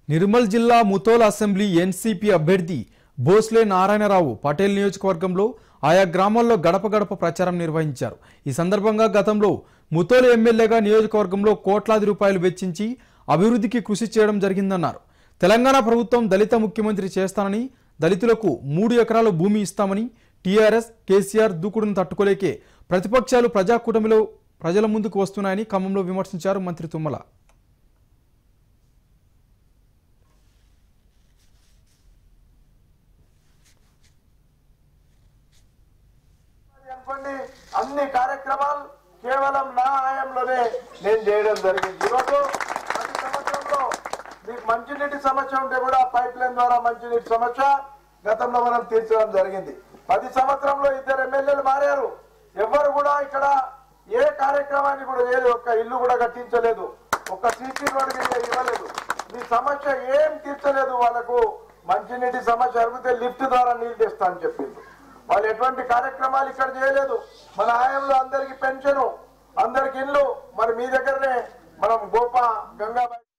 నిర్మల్ జిల్లా Mudhol assembly NCP అభ్యర్థి భోస్లే నారాయణరావు పటేల్ నియోజకవర్గంలో ఆయా గ్రామాల్లో గడప గడప ప్రచారం నిర్వహించారు ఈ సందర్భంగా గతంలో ముతోల్ ఎమ్మెల్యేగా నియోజకవర్గంలో కోట్లాది రూపాయలు వెచ్చించి అభివృద్ధికి కృషి చేయడం జరిగిందన్నారు తెలంగాణ ప్రభుత్వం దళిత ముఖ్యమంత్రి చేస్తానని దళితులకు మూడు ఎకరాల భూమి ఇస్తామని టీఆర్ఎస్ కేసీఆర్ దూకుడును తట్టుకోలేకే ప్రతిపక్షాలు ప్రజాకూటమిలో ప్రజల ముందుకు వస్తున్నాయని ఖమ్మంలో విమర్శించారు మంత్రి తుమ్మల అనుకోండి అన్ని కార్యక్రమాలు కేవలం నా ఆయంలోనే నేను చేయడం జరిగింది ఈరోజు ప్రతి సంవత్సరంలో మీకు మంచినీటి సమస్య ఉంటే కూడా పైప్ లైన్ ద్వారా మంచినీటి సమస్య గతంలో మనం తీర్చడం జరిగింది పది సంవత్సరంలో ఇద్దరు ఎమ్మెల్యేలు మారారు ఎవరు కూడా ఇక్కడ ఏ కార్యక్రమాన్ని కూడా చేయలేదు ఒక్క ఇల్లు కూడా కట్టించలేదు ఒక్క సీసీ రోడ్ మీద ఇవ్వలేదు మీ సమస్య ఏం తీర్చలేదు వాళ్ళకు మంచినీటి సమస్య అడిగితే లిఫ్ట్ ద్వారా నీళ్ళు తెస్తా అని చెప్పింది వాళ్ళు ఎటువంటి కార్యక్రమాలు ఇక్కడ చేయలేదు మన ఆయంలో అందరికి పెన్షన్ అందరికి ఇల్లు మరి మీ దగ్గరనే మనం గోప గంగాబాయి